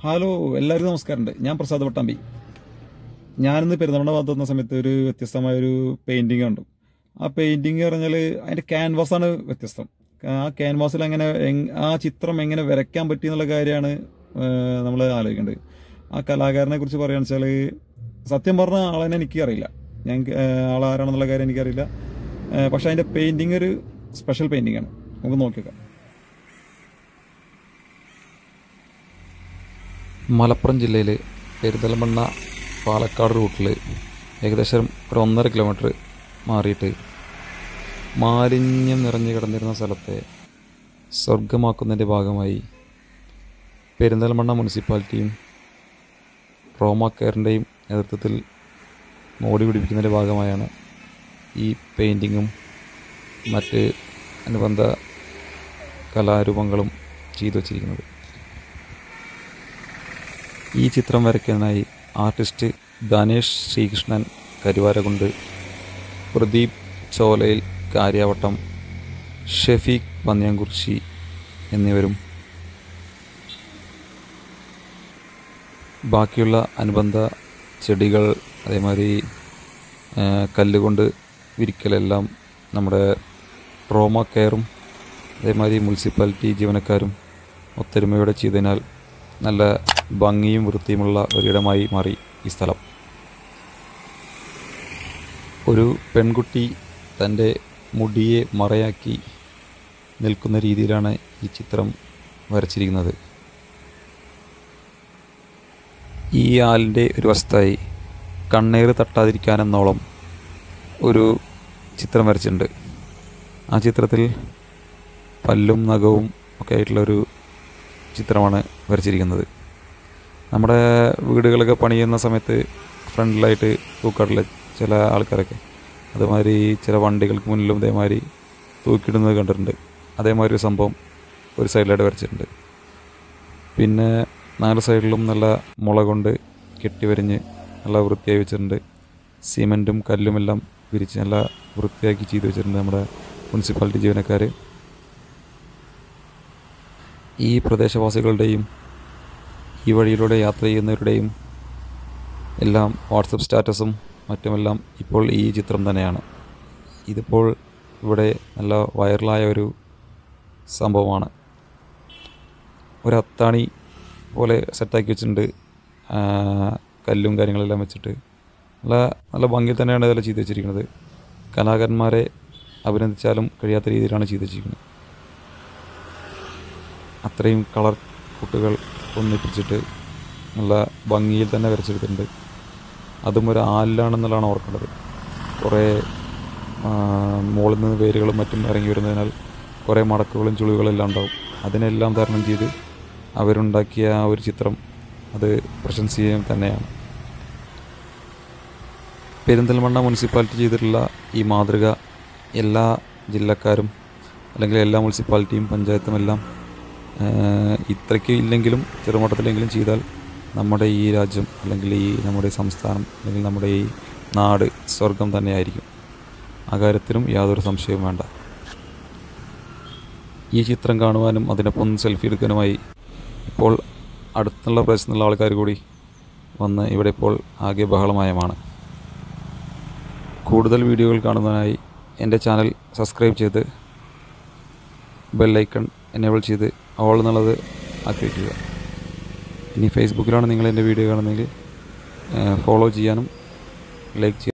hello എല്ലാവർക്കും നമസ്കാരമുണ്ട് ഞാൻ പ്രസാദ് പട്ടാമ്പി ഞാനിന്ന് പെരുന്തമണ്ണ ഭാഗത്ത് വന്ന സമയത്ത് ഒരു വ്യത്യസ്തമായ ഒരു പെയിന്റിംഗ് കണ്ടു ആ പെയിന്റിംഗ് പറഞ്ഞാൽ അതിന്റെ ക്യാൻവാസാണ് വ്യത്യസ്തം ആ ക്യാൻവാസിൽ അങ്ങനെ എങ്- ആ ചിത്രം എങ്ങനെ വരയ്ക്കാൻ പറ്റി എന്നുള്ള കാര്യമാണ് നമ്മൾ ആലോചിക്കേണ്ടത് ആ കലാകാരനെ കുറിച്ച് പറയുകയാണെന്ന് വെച്ചാൽ സത്യം പറഞ്ഞ ആളെന്നെ എനിക്ക് അറിയില്ല ഞാൻ ആളാരാണെന്നുള്ള കാര്യം എനിക്കറിയില്ല ഏഹ് പക്ഷെ അതിന്റെ പെയിന്റിംഗ് ഒരു സ്പെഷ്യൽ പെയിന്റിംഗ് ആണ് നമുക്ക് നോക്കിയേക്കാം മലപ്പുറം ജില്ലയിൽ പെരിന്തൽമണ്ണ പാലക്കാട് റൂട്ടിൽ ഏകദേശം ഒരു ഒന്നര കിലോമീറ്റർ മാറിയിട്ട് മാലിന്യം നിറഞ്ഞു കിടന്നിരുന്ന സ്ഥലത്തെ സ്വർഗമാക്കുന്നതിൻ്റെ ഭാഗമായി പെരിന്തൽമണ്ണ മുനിസിപ്പാലിറ്റിയും റോമ കെയറിൻ്റെയും നേതൃത്വത്തിൽ മോടി പിടിപ്പിക്കുന്നതിൻ്റെ ഭാഗമായാണ് ഈ പെയിൻറ്റിങ്ങും മറ്റ് അനുബന്ധ കലാരൂപങ്ങളും ചെയ്തു വച്ചിരിക്കുന്നത് ഈ ചിത്രം വരയ്ക്കാനായി ആർട്ടിസ്റ്റ് ധനേഷ് ശ്രീകൃഷ്ണൻ കരുവാരകുണ്ട് പ്രദീപ് ചോലയിൽ കാര്യാവട്ടം ഷെഫീഖ് പന്നിയംകുറിശി എന്നിവരും ബാക്കിയുള്ള അനുബന്ധ ചെടികൾ അതേമാതിരി ആ, കല്ലുകൊണ്ട് വിരിക്കലെല്ലാം നമ്മുടെ ട്രോമ കെയറും അതേമാതിരി മുനിസിപ്പാലിറ്റി ജീവനക്കാരും ഒത്തൊരുമയോടെ ചെയ്തതിനാൽ നല്ല ഭംഗിയും വൃത്തിയുമുള്ള ഒരിടമായി മാറി ഈ സ്ഥലം ഒരു പെൺകുട്ടി തൻ്റെ മുടിയെ മറയാക്കി നിൽക്കുന്ന രീതിയിലാണ് ഈ ചിത്രം വരച്ചിരിക്കുന്നത് ഈ ആലിൻ്റെ ഒരു വശത്തായി കണ്ണീർ തട്ടാതിരിക്കാനെന്നോളം ഒരു ചിത്രം വരച്ചിട്ടുണ്ട് ആ ചിത്രത്തിൽ പല്ലും നഖവും ഒക്കെ ആയിട്ടുള്ളൊരു ചിത്രമാണ് വരച്ചിരിക്കുന്നത് നമ്മുടെ വീടുകളൊക്കെ പണിയുന്ന സമയത്ത് ഫ്രണ്ടിലായിട്ട് തൂക്കാട്ടില്ല ചില ആൾക്കാരൊക്കെ അതേമാതിരി ചില വണ്ടികൾക്ക് മുന്നിലും ഇതേമാതിരി തൂക്കിയിടുന്നത് കണ്ടിട്ടുണ്ട് അതേമാതിരി ഒരു സംഭവം ഒരു സൈഡിലായിട്ട് വരച്ചിട്ടുണ്ട് പിന്നെ നാല് സൈഡിലും നല്ല മുള കൊണ്ട് കെട്ടി വരിഞ്ഞ് നല്ല വൃത്തിയായി വെച്ചിട്ടുണ്ട് സിമെൻറ്റും കല്ലുമെല്ലാം വിരിച്ച് നല്ല വൃത്തിയാക്കി ചെയ്ത് വെച്ചിട്ടുണ്ട് നമ്മുടെ മുനിസിപ്പാലിറ്റി ജീവനക്കാർ ഈ പ്രദേശവാസികളുടെയും ഈ വഴിയിലൂടെ യാത്ര ചെയ്യുന്നവരുടെയും എല്ലാം വാട്സപ്പ് സ്റ്റാറ്റസും മറ്റുമെല്ലാം ഇപ്പോൾ ഈ ചിത്രം തന്നെയാണ് ഇതിപ്പോൾ ഇവിടെ നല്ല വൈറലായ ഒരു സംഭവമാണ് ഒരു അത്താണി പോലെ സെറ്റാക്കി വെച്ചിട്ടുണ്ട് ആ, കല്ലും കാര്യങ്ങളെല്ലാം വെച്ചിട്ട് നല്ല നല്ല ഭംഗിയിൽ തന്നെയാണ് ഇതെല്ലാം ചെയ്ത് വെച്ചിരിക്കുന്നത് കലാകാരന്മാരെ അഭിനന്ദിച്ചാലും കഴിയാത്ത രീതിയിലാണ് ചെയ്ത് വെച്ചിരിക്കുന്നത് അത്രയും കളർ കുട്ടുകൾ ഒന്നിപ്പിച്ചിട്ട് നല്ല ഭംഗിയിൽ തന്നെ വരച്ചെടുത്തിട്ടുണ്ട് അതും ഒരു ആലിലാണെന്നുള്ളതാണ് ഓർക്കേണ്ടത് കുറേ ആ, മുകളിൽ നിന്ന് വേരുകളും മറ്റും ഇറങ്ങി വരുന്നതിനാൽ കുറേ മടക്കുകളും ചുളിവുകളെല്ലാം ഉണ്ടാവും അതിനെല്ലാം തരണം ചെയ്ത് അവരുണ്ടാക്കിയ ആ ഒരു ചിത്രം അത് പ്രശംസനീയം തന്നെയാണ് പെരിന്തൽമണ്ണ മുനിസിപ്പാലിറ്റി ചെയ്തിട്ടുള്ള ഈ മാതൃക എല്ലാ ജില്ലക്കാരും അല്ലെങ്കിൽ എല്ലാ മുനിസിപ്പാലിറ്റിയും പഞ്ചായത്തും എല്ലാം ഏഹ്, ഇത്രയ്ക്ക് ഇല്ലെങ്കിലും ചെറുമട്ടത്തിലെങ്കിലും ചെയ്താൽ നമ്മുടെ ഈ രാജ്യം അല്ലെങ്കിൽ ഈ നമ്മുടെ സംസ്ഥാനം അല്ലെങ്കിൽ നമ്മുടെ ഈ നാട് സ്വർഗം തന്നെയായിരിക്കും ആ കാര്യത്തിലും യാതൊരു സംശയവും വേണ്ട ഈ ചിത്രം കാണുവാനും അതിനൊപ്പം സെൽഫി എടുക്കാനുമായി ഇപ്പോൾ അടുത്തുള്ള പ്രദേശത്തുള്ള ആൾക്കാർ കൂടി വന്ന് ഇവിടെ ഇപ്പോൾ ആകെ ബഹളമയമാണ് കൂടുതൽ വീഡിയോകൾ കാണുന്നതിനായി എൻ്റെ ചാനൽ സബ്സ്ക്രൈബ് ചെയ്ത് ബെല്ലൈക്കൺ എനേബിൾ ചെയ്ത് ഓൾ എന്നുള്ളത് ആക്കി വയ്ക്കുക ഇനി ഫേസ്ബുക്കിലാണ് നിങ്ങൾ എൻ്റെ വീഡിയോ കാണുന്നതെങ്കിൽ ഫോളോ ചെയ്യാനും ലൈക്ക് ചെയ്യാനും